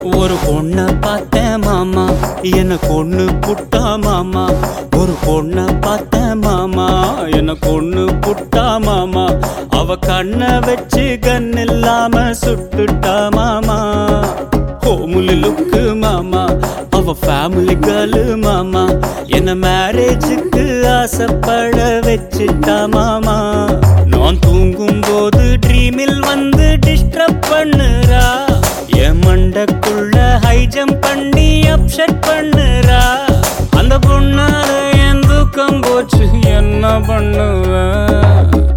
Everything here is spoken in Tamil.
ஒரு பொண்ண பார்த்தேன் மாமா எனக்கு ஒண்ணு புட்டா மாமா ஒரு பொண்ண பார்த்தேன் மாமா எனக்கு ஒண்ணு புட்டா மாமா அவ கண்ண வச்சு கண் இல்லாம சுட்டுட்டா மாமா ஹோமுலி லுக்கு மாமா அவ ஃபேமிலி கேர்ளு மாமா என்ன மேரேஜுக்கு ஆசைப்பட வச்சுட்டா மாமா நான் தூங்கும் போது ட்ரீமில் வந்து டிஸ்டர்ப் பண்ணுறா என் மண்டக்குள்ள ஹை ஜம்ப் பண்ணி அப்செட் பண்ணுறா அந்த பொண்ணால என் தூக்கம் போச்சு என்ன பண்ணுவ